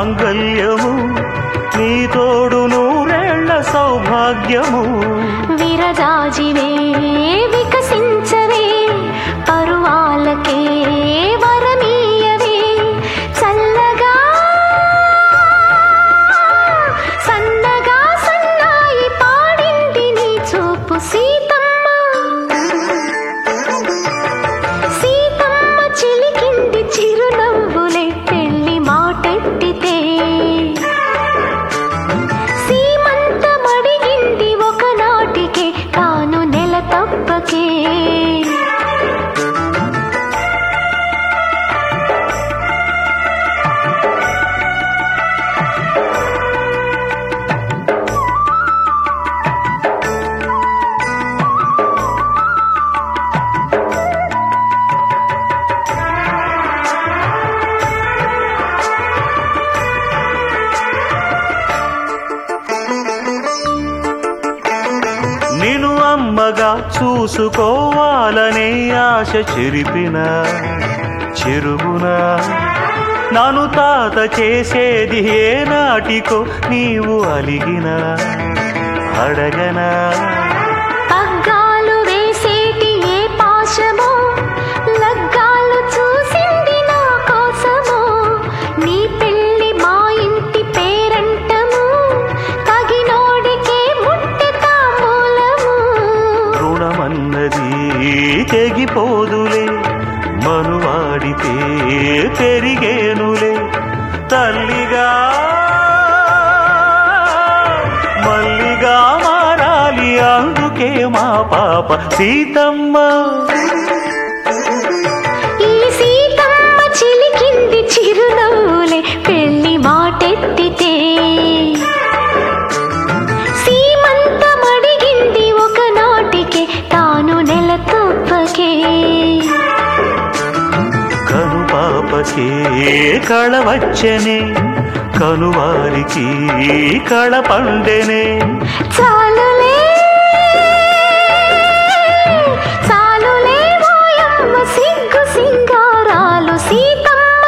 మాంగల్యము నీ తోడు నూరేళ్ల సౌభాగ్యము విరజాజివే వికసించవే పరువాలకే వరమీయవే చల్లగా సన్నగా సన్నాయి పాడింది నీ చూపు సీతమ్మ సీతమ్మ చిలికింది చిరునవ్వులే పెళ్లి మాటెత్తితే సీమంతమడిగింది ఒకనాటికే తాను నెల తప్పకే నిన్ను అమ్మగా చూసుకోవాలనే ఆశ చెరిపిన చెరుగున నన్ను తాత చేసేది ఏ నాటికో నీవు అలిగిన అడగనా పగ్గాలు వేసేటి ఏ పాశమో లగ్గాలు చూసింది నా కోసమో నీ పెళ్లి మా ఇంటి పేరంటము తగినోడికే ముట్టె తాంబూలము రుణమన్నది తెగిపోదులే మనువాడితే పెరిగేనులే తల్లిగా మల్లిగా మారాలి అందుకే మా పాప సీతమ్మ ఈ సీతమ్మ చిలికింది చిరునవ్వులే పెళ్లి మాటెత్తితే సీమంతమడిగింది ఒకనాటికే తాను నెల తప్పకే కను పాపకే కళ వచ్చనే కనువారికి కళ పండెనే చాలులే చాలులే ఓయమ్మ సిగ్గు సింగారాలు సీతమ్మ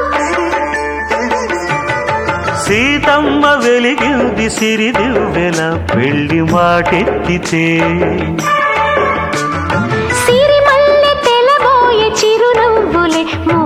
సీతమ్మ వెలిగింది సిరిదివ్వెల పెళ్లి మాటెత్తితే సిరిమల్లె తెలబోయే చిరునవ్వులే